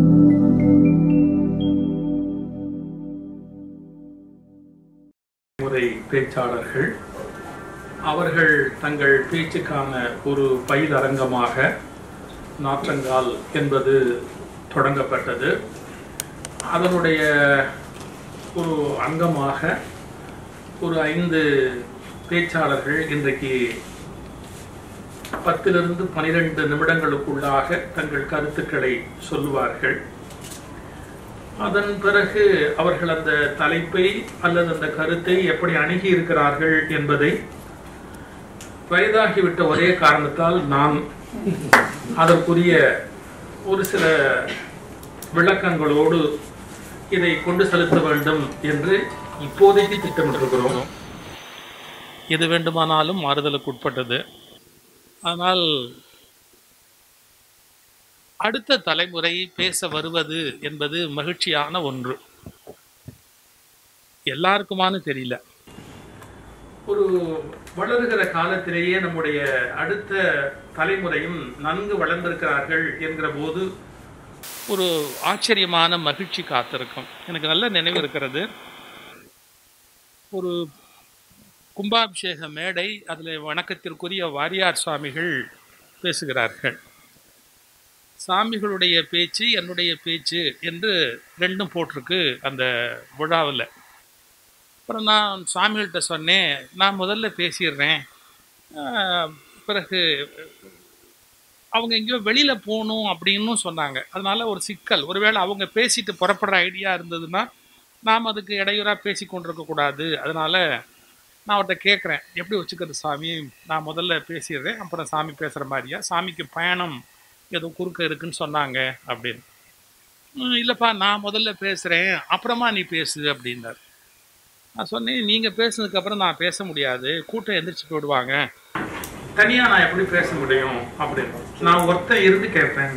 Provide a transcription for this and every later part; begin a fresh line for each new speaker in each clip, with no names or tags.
முறை பேச்சாளர்கள் அவர்கள் தங்கள் பேச்சுக்கான ஒரு பயிலரங்கமாக நாற்றங்கால் என்பது தொடங்கப்பட்டது அதனுடைய ஒரு அங்கமாக ஒரு ஐந்து பேச்சாளர்கள் இன்றைக்கு பத்திலிருந்து பனிரெண்டு நிமிடங்களுக்குள்ளாக தங்கள் கருத்துக்களை சொல்லுவார்கள் அதன் பிறகு அவர்கள் அந்த தலைப்பை அல்லது அந்த கருத்தை எப்படி அணுகி இருக்கிறார்கள் என்பதை வயதாகிவிட்ட ஒரே காரணத்தால் நான் அதற்குரிய ஒரு சில விளக்கங்களோடு இதை கொண்டு செலுத்த வேண்டும் என்று இப்போதைக்கு திட்டமிட்டிருக்கிறோம் எது வேண்டுமானாலும் மாறுதலுக்கு உட்பட்டது ஆனால் அடுத்த தலைமுறை பேச வருவது என்பது மகிழ்ச்சியான ஒன்று எல்லாருக்குமானு தெரியல ஒரு வளருகிற காலத்திலேயே நம்முடைய அடுத்த தலைமுறையும் நன்கு வளர்ந்திருக்கிறார்கள் என்கிற போது ஒரு ஆச்சரியமான மகிழ்ச்சி காத்திருக்கும் எனக்கு நல்ல நினைவு இருக்கிறது ஒரு கும்பாபிஷேக மேடை அதில் வணக்கத்திற்குரிய வாரியார் சுவாமிகள் பேசுகிறார்கள் சாமிகளுடைய பேச்சு என்னுடைய பேச்சு என்று ரெண்டும் போட்டிருக்கு அந்த விழாவில் அப்புறம் நான் சாமிகள்கிட்ட சொன்னேன் நான் முதல்ல பேசிடுறேன் ஆஹ் பிறகு அவங்க எங்கேயோ வெளியில் போகணும் அப்படின்னு சொன்னாங்க அதனால ஒரு சிக்கல் ஒருவேளை அவங்க பேசிட்டு புறப்படுற ஐடியா இருந்ததுன்னா நாம் அதுக்கு இடையூறாக பேசி கொண்டிருக்கக்கூடாது அதனால் நான் அவர்கிட்ட கேட்குறேன் எப்படி வச்சுக்கிறது சாமி நான் முதல்ல பேசிடுறேன் அப்புறம் சாமி பேசுகிற மாதிரியா சாமிக்கு பயணம் ஏதோ குறுக்க இருக்குன்னு சொன்னாங்க அப்படின்னு "ம், இல்லைப்பா நான் முதல்ல பேசுகிறேன் அப்புறமா நீ பேசு அப்படின்னார் நான் சொன்னேன் நீங்கள் பேசுனதுக்கப்புறம் நான் பேச முடியாது கூட்டம் எந்திரிச்சு போயிடுவாங்க தனியாக நான் எப்படி பேச முடியும் அப்படின்னு நான் ஒருத்தன் இருந்து கேட்பேன்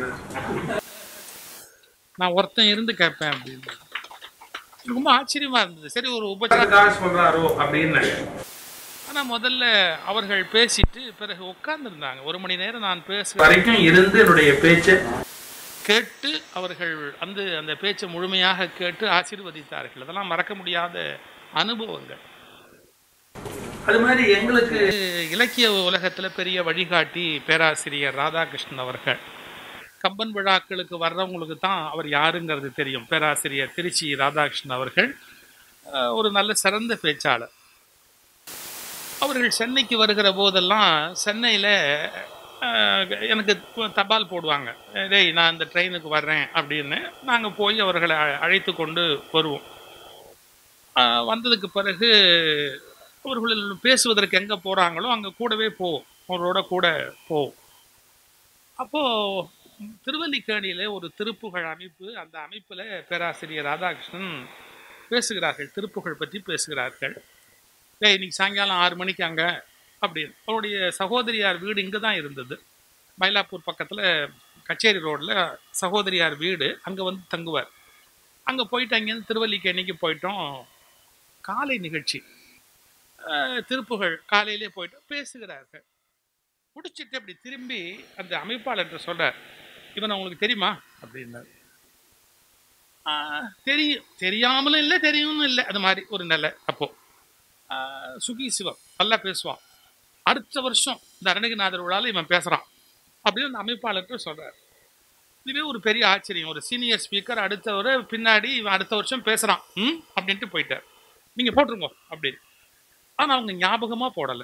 நான் ஒருத்தன் இருந்து கேட்பேன் அப்படின்னு ரொம்ப ஆச்சரியமா இருந்தது சரி ஒரு உபச்சாரக்காக சொல்றாரோ அப்படின்னு ஆனா முதல்ல அவர்கள் பேசிட்டு பிறகு உட்கார்ந்துருந்தாங்க ஒரு மணி நேரம் நான் பேச வரைக்கும் இருந்து என்னுடைய பேச்சை கேட்டு அவர்கள் வந்து அந்த பேச்சை முழுமையாக கேட்டு ஆசீர்வதித்தார்கள் அதெல்லாம் மறக்க முடியாத அனுபவங்கள் அது மாதிரி எங்களுக்கு இலக்கிய உலகத்துல பெரிய வழிகாட்டி பேராசிரியர் ராதாகிருஷ்ணன் அவர்கள் கம்பன் விழாக்களுக்கு வர்றவங்களுக்கு தான் அவர் யாருங்கிறது தெரியும் பேராசிரியர் திருச்சி ராதாகிருஷ்ணன் அவர்கள் அஹ், ஒரு நல்ல சிறந்த பேச்சாளர் அவர்கள் சென்னைக்கு வருகிற போதெல்லாம் சென்னையில் எனக்கு தபால் போடுவாங்க டேய் நான் இந்த ட்ரெயினுக்கு வர்றேன் அப்படின்னு நாங்கள் போய் அவர்களை அ- அழைத்து கொண்டு வருவோம் அஹ், வந்ததுக்கு பிறகு அவர்கள் பேசுவதற்கு எங்கே போகிறாங்களோ அங்கே கூடவே போவோம் அவர்களோட கூட போவோம் அப்போது திருவல்லிக்கேணியில் ஒரு திருப்புகழ் அமைப்பு அந்த அமைப்பில் பேராசிரியர் ராதாகிருஷ்ணன் பேசுகிறார்கள் திருப்புகழ் பற்றி பேசுகிறார்கள் டேய் இன்னைக்கு சாயங்காலம் ஆறு மணிக்கு அங்கே அப்படின்னு அவருடைய சகோதரியார் வீடு இங்கே தான் இருந்தது மயிலாப்பூர் பக்கத்தில் கச்சேரி ரோட்டில் சகோதரியார் வீடு அங்கே வந்து தங்குவார் அங்கே போயிட்டு அங்கேருந்து திருவல்லிக்கேணிக்கு போயிட்டோம் காலை நிகழ்ச்சி அஹ், திருப்புகழ் காலையிலே போயிட்டு பேசுகிறார்கள் முடிச்சிட்டு அப்படி திரும்பி அந்த அமைப்பாளர்கிட்ட சொல்றார் இவன் உங்களுக்கு தெரியுமா அப்படின்னார் "ஆஹ், தெரியும் தெரியாமலும் இல்லை தெரியும்னு இல்லை அது மாதிரி ஒரு நிலை அப்போ ஆஹ், சுகி சிவம் நல்லா பேசுவான் அடுத்த வருஷம் இந்த அருணகிரிநாதர் விழாவில் இவன் பேசுறான் அப்படின்னு அந்த அமைப்பாளர்கிட்ட சொல்றார் இதுவே ஒரு பெரிய ஆச்சரியம் ஒரு சீனியர் ஸ்பீக்கர் அடுத்தவர் பின்னாடி இவன் அடுத்த வருஷம் பேசுறான் ம் அப்படின்ட்டு போயிட்டார் நீங்க போட்டுருங்க அப்படின்னு ஆனா அவங்க ஞாபகமா போடலை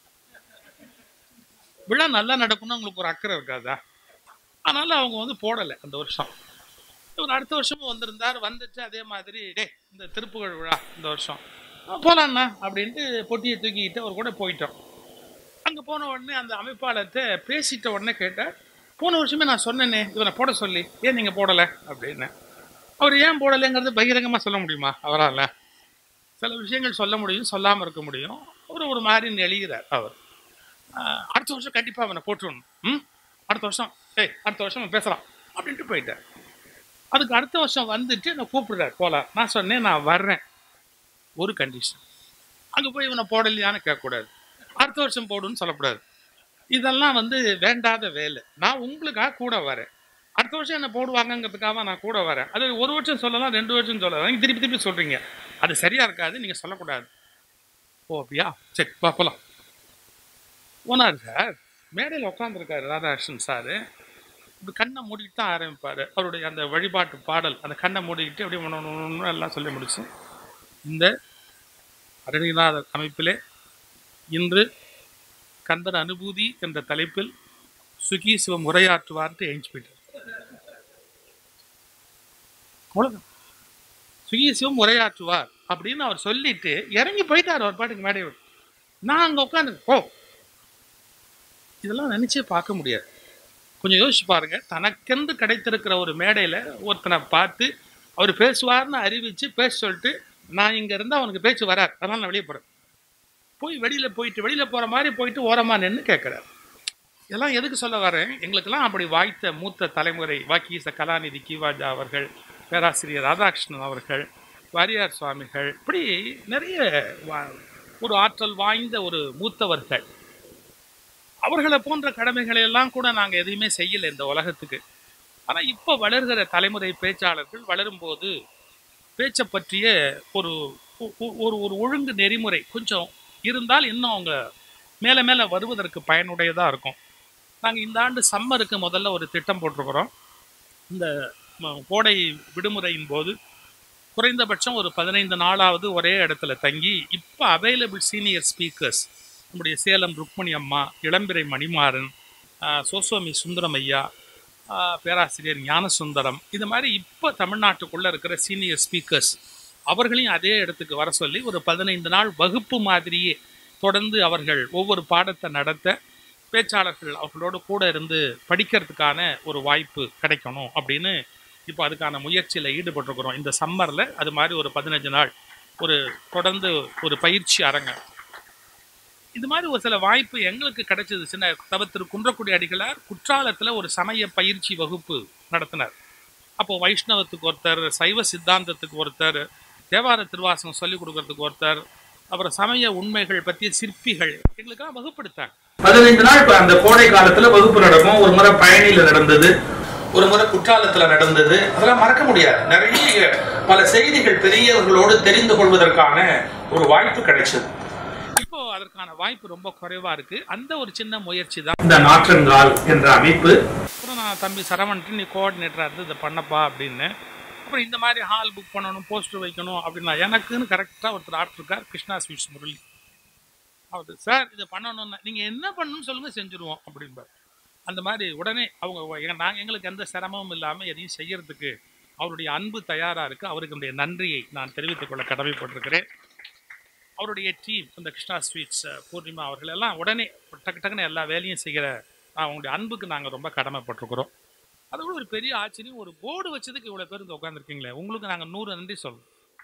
விழா நல்லா நடக்கணும்னு அவங்களுக்கு ஒரு அக்கறை இருக்காதா அதனால அவங்க வந்து போடலை அந்த வருஷம் இவர் அடுத்த வருஷமும் வந்திருந்தார் வந்துட்டு அதே மாதிரி டேய் இந்த திருப்புகழ் விழா இந்த வருஷம் "ஆ, போலாம்ண்ணா அப்படின்ட்டு பொட்டியை தூக்கிக்கிட்டு அவர் கூட போயிட்டோம் அங்கே போன உடனே அந்த அமைப்பாளர்கிட்ட பேசிட்ட உடனே கேட்டார் போன வருஷமே நான் சொன்னேனே இவனை போட சொல்லி ஏன் நீங்கள் போடலை அப்படின்னு அவர் ஏன் போடலைங்கிறது பகிரங்கமாக சொல்ல முடியுமா அவரால் சில விஷயங்கள் சொல்ல முடியும் சொல்லாமல் இருக்க முடியும் அவர் ஒரு மாதிரி நெளிகிறார் அவர் ஆஹ் அடுத்த வருஷம் கண்டிப்பாக அவனை போட்டுருணும் ம் அடுத்த வருஷம் ஏய் அடுத்த வருஷம் அவன் பேசலாம் அப்படின்ட்டு போயிட்டார் அதுக்கு அடுத்த வருஷம் வந்துட்டு என்னை கூப்பிடுறாரு போலாம் நான் சொன்னேன் நான் வர்றேன் ஒரு கண்டிஷன் அங்கே போய் இவனை போடலையான்னு கேட்கக்கூடாது அடுத்த வருஷம் போடுன்னு சொல்லக்கூடாது இதெல்லாம் வந்து வேண்டாத வேலை நான் உங்களுக்காக கூட வரேன் அடுத்த வருஷம் என்ன போடுவாங்கங்கிறதுக்காக நான் கூட வரேன் அது ஒரு வருஷம் சொல்லலாம் ரெண்டு வருஷம் சொல்லலாம் நீங்க திருப்பி திருப்பி சொல்றீங்க அது சரியா இருக்காது நீங்க சொல்லக்கூடாது ஓ அப்படியா சரி வா போலாம் போனார் சார் மேடையில் உட்காந்துருக்காரு ராதாகிருஷ்ணன் சார் இப்படி கண்ணை மூடிட்டு தான் ஆரம்பிப்பார் அவருடைய அந்த வழிபாட்டு பாடல் அந்த கண்ணை மூடிக்கிட்டு அப்படியே ஒன்று ஒன்று ஒன்று எல்லாம் சொல்லி முடிச்சு இந்த அருணிநாதர் அமைப்பிலே இன்று கந்தன் அனுபூதி என்ற தலைப்பில் சுகி சிவம் உரையாற்றுவார்ட்டு எழுந்து போயிட்டார் அவ்வளவுதான் சுகி சிவம் உரையாற்றுவார் அப்படின்னு அவர் சொல்லிட்டு இறங்கி போயிட்டார் அவர் பாட்டுக்கு மேடை விட்டு நான் அங்கே உட்காந்து ஓ இதெல்லாம் நினைச்சே பார்க்க முடியாது கொஞ்சம் யோசிச்சு பாருங்க தனக்கென்று கிடைத்திருக்கிற ஒரு மேடையில ஒருத்தனை பார்த்து அவர் பேசுவார்னு அறிவிச்சு பேச சொல்லிட்டு நான் இங்க இருந்தா அவனுக்கு பேச்சு வரார் அதனால நான் வெளியே போறேன் போய் வெளியில போயிட்டு வெளியில போற மாதிரி போயிட்டு ஓரமா நின்று கேட்கிறார் இதெல்லாம் எதுக்கு சொல்ல வரேன் எங்களுக்கெல்லாம் அப்படி வாய்த்த மூத்த தலைமுறை வாக்கீச கலாநிதி கிவாஜா அவர்கள் பேராசிரியர் ராதாகிருஷ்ணன் அவர்கள் வாரியார் சுவாமிகள் இப்படி நிறைய வா- ஒரு ஆற்றல் வாய்ந்த ஒரு மூத்தவர்கள் அவர்களை போன்ற கடமைகளை எல்லாம் கூட நாங்க எதையுமே செய்யல இந்த உலகத்துக்கு ஆனா இப்ப வளர்கிற தலைமுறை பேச்சாளர்கள் வளரும்போது பேச்சை பற்றிய ஒரு ஒ- ஒ- ஒரு ஒரு ஒழுங்கு நெறிமுறை கொஞ்சம் இருந்தால் இன்னும் அவங்க மேல மேல வருவதற்கு பயனுடையதா இருக்கும் நாங்க இந்த ஆண்டு சம்மருக்கு முதல்ல ஒரு திட்டம் போட்டிருக்கிறோம் இந்த ம- கோடை விடுமுறையின் போது குறைந்தபட்சம் ஒரு பதினைந்து நாளாவது ஒரே இடத்துல தங்கி இப்போ அவைலபிள் சீனியர் ஸ்பீக்கர்ஸ் நம்முடைய சேலம் ருக்மணி அம்மா இளம்பிறை மணிமாறன் ஆஹ் சோசோமி சுந்தரம் ஐயா ஆஹ் பேராசிரியர் ஞானசுந்தரம் இது மாதிரி இப்போ தமிழ்நாட்டுக்குள்ளே இருக்கிற சீனியர் ஸ்பீக்கர்ஸ் அவர்களையும் அதே இடத்துக்கு வர சொல்லி ஒரு பதினைந்து நாள் வகுப்பு மாதிரியே தொடர்ந்து அவர்கள் ஒவ்வொரு பாடத்தை நடத்த பேச்சாளர்கள் அவர்களோடு கூட இருந்து படிக்கிறதுக்கான ஒரு வாய்ப்பு கிடைக்கணும் அப்படின்னு இப்போ அதுக்கான முயற்சியில் ஈடுபட்டிருக்கிறோம் இந்த சம்மரில் அது மாதிரி ஒரு பதினஞ்சு நாள் ஒரு தொடர்ந்து ஒரு பயிற்சி அரங்கம் இது மாதிரி ஒரு சில வாய்ப்பு எங்களுக்கு கிடைச்சது சின்ன தவ திரு குன்றக்குடி அடிகளார் குற்றாலத்தில் ஒரு சமய பயிற்சி வகுப்பு நடத்தினார் அப்போ வைஷ்ணவத்துக்கு ஒருத்தர் சைவ சித்தாந்தத்துக்கு ஒருத்தர் தேவார திருவாசகம் சொல்லிக் கொடுக்கறதுக்கு ஒருத்தர் அப்புறம் சமய உண்மைகள் பற்றிய சிற்பிகள் எங்களுக்கெல்லாம் வகுப்படுத்தாங்க பதினைந்து நாள் இப்ப அந்த கோடை காலத்துல வகுப்பு நடக்கும் ஒரு முறை பழனியில நடந்தது ஒரு முறை குற்றாலத்துல நடந்தது அதெல்லாம் மறக்க முடியாது நிறைய பல செய்திகள் பெரியவர்களோடு தெரிந்து கொள்வதற்கான ஒரு வாய்ப்பு கிடைச்சது இப்போ அதற்கான வாய்ப்பு ரொம்ப குறைவா இருக்கு அந்த ஒரு சின்ன முயற்சி தான் இந்த நாற்றங்கால் என்ற அமைப்பு அப்புறம் நான் தம்பி சரவணன் நீ கோஆர்டினேட்டரா இருந்து இதை பண்ணப்பா அப்படின்னு அப்புறம் இந்த மாதிரி ஹால் புக் பண்ணணும் போஸ்டர் வைக்கணும் அப்படின்னா எனக்குன்னு கரெக்டாக ஒருத்தர் ஆர்டர் இருக்கார் கிருஷ்ணா ஸ்வீட்ஸ் முரளி அவர் சார் இதை பண்ணணும்னா நீங்கள் என்ன பண்ணணும்னு சொல்லுங்கள் செஞ்சுருவோம் அப்படின்பார் அந்த மாதிரி உடனே அவங்க நாங்கள் எங்களுக்கு எந்த சிரமமும் இல்லாமல் எதையும் செய்யறதுக்கு அவருடைய அன்பு தயாராக இருக்குது அவருக்கு என்னுடைய நன்றியை நான் தெரிவித்துக் கொள்ள கடமைப்பட்டிருக்கிறேன் அவருடைய டீம் இந்த கிருஷ்ணா ஸ்வீட்ஸ் பூர்ணிமா அவர்கள் எல்லாம் உடனே டக்கு டக்குன்னு எல்லா வேலையும் செய்கிற அவங்களுடைய அன்புக்கு நாங்கள் ரொம்ப கடமைப்பட்டிருக்கிறோம் அதை விட ஒரு பெரிய ஆச்சரியம் ஒரு போர்டு வச்சதுக்கு இவ்வளோ பேர் இந்த உட்காந்துருக்கீங்களே உங்களுக்கு நாங்கள் நூறு நன்றி சொல்றோம்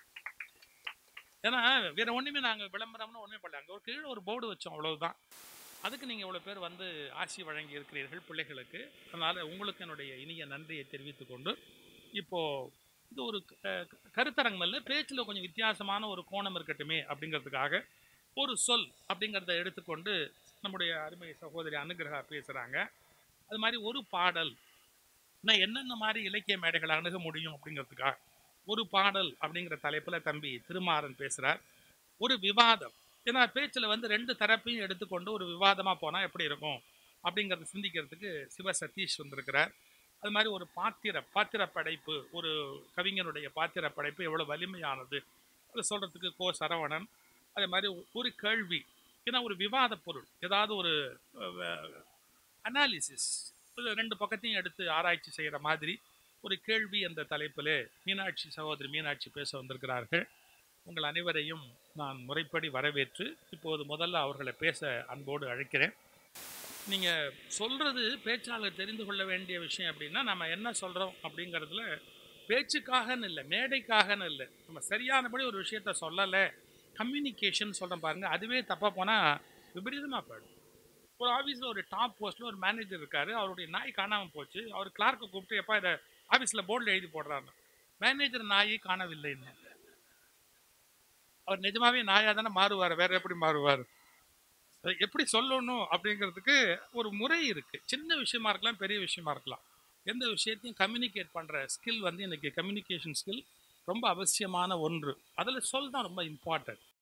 ஏன்னா வேற ஒன்றுமே நாங்கள் விளம்பரம்னு ஒன்றுமே பண்ணல அங்கே ஒரு கீழே ஒரு போர்டு வச்சோம் அவ்வளவுதான் அதுக்கு நீங்கள் இவ்வளோ பேர் வந்து ஆசி வழங்கி இருக்கிறீர்கள் பிள்ளைகளுக்கு அதனால் உங்களுக்கு என்னுடைய இனிய நன்றியை தெரிவித்துக் கொண்டு இப்போது இது ஒரு க- கருத்தரங்கம் இல்லை பேச்சில் கொஞ்சம் வித்தியாசமான ஒரு கோணம் இருக்கட்டுமே அப்படிங்கிறதுக்காக ஒரு சொல் அப்படிங்கிறத எடுத்துக்கொண்டு நம்முடைய அருமை சகோதரி அனுகிரகா பேசுகிறாங்க அது மாதிரி ஒரு பாடல் நான் என்னென்ன மாதிரி இலக்கிய மேடைகளை அணுக முடியும் அப்படிங்கிறதுக்காக ஒரு பாடல் அப்படிங்கிற தலைப்பில் தம்பி திருமாறன் பேசுகிறார் ஒரு விவாதம் ஏன்னா பேச்சில் வந்து ரெண்டு தரப்பையும் எடுத்துக்கொண்டு ஒரு விவாதமாக போனால் எப்படி இருக்கும் அப்படிங்கிறத சிந்திக்கிறதுக்கு சிவ சதீஷ் வந்திருக்கிறார் அது மாதிரி ஒரு பாத்திர பாத்திர படைப்பு ஒரு கவிஞனுடைய பாத்திர படைப்பு எவ்வளோ வலிமையானது அதை சொல்கிறதுக்கு கோ சரவணன் அதே மாதிரி ஒரு கேள்வி ஏன்னா ஒரு விவாத பொருள் ஏதாவது ஒரு அனாலிசிஸ் ரெண்டு பக்கத்தையும் எடுத்து ஆராய்ச்சி செய்கிற மாதிரி ஒரு கேள்வி என்ற தலைப்பிலே மீனாட்சி சகோதரி மீனாட்சி பேச வந்திருக்கிறார்கள் உங்கள் அனைவரையும் நான் முறைப்படி வரவேற்று இப்போது முதல்ல அவர்களை பேச அன்போடு அழைக்கிறேன் நீங்கள் சொல்கிறது பேச்சாளர் தெரிந்து கொள்ள வேண்டிய விஷயம் அப்படின்னா நம்ம என்ன சொல்கிறோம் அப்படிங்கிறதுல பேச்சுக்காகன்னு இல்லை மேடைக்காகன்னு இல்லை நம்ம சரியானபடி ஒரு விஷயத்த சொல்லலை கம்யூனிகேஷன் சொல்கிறோம் பாருங்க அதுவே தப்பாக போனால் விபரீதமாக போயிடும் ஒரு ஆஃபீஸில் ஒரு டாப் போஸ்ட்டில் ஒரு மேனேஜர் இருக்காரு அவருடைய நாய் காணாமல் போச்சு அவர் கிளார்க்கை கூப்பிட்டு எப்பா இதை ஆஃபீஸில் போர்டில் எழுதி போடுறாரு மேனேஜர் நாயை காணவில்லைன்னு அவர் நிஜமாவே நாயா தானே மாறுவார் வேற எப்படி மாறுவார் அதை எப்படி சொல்லணும் அப்படிங்கிறதுக்கு ஒரு முறை இருக்கு சின்ன விஷயமா இருக்கலாம் பெரிய விஷயமா இருக்கலாம் எந்த விஷயத்தையும் கம்யூனிகேட் பண்ணுற ஸ்கில் வந்து எனக்கு கம்யூனிகேஷன் ஸ்கில் ரொம்ப அவசியமான ஒன்று அதில் சொல் தான் ரொம்ப இம்பார்ட்டன்ட்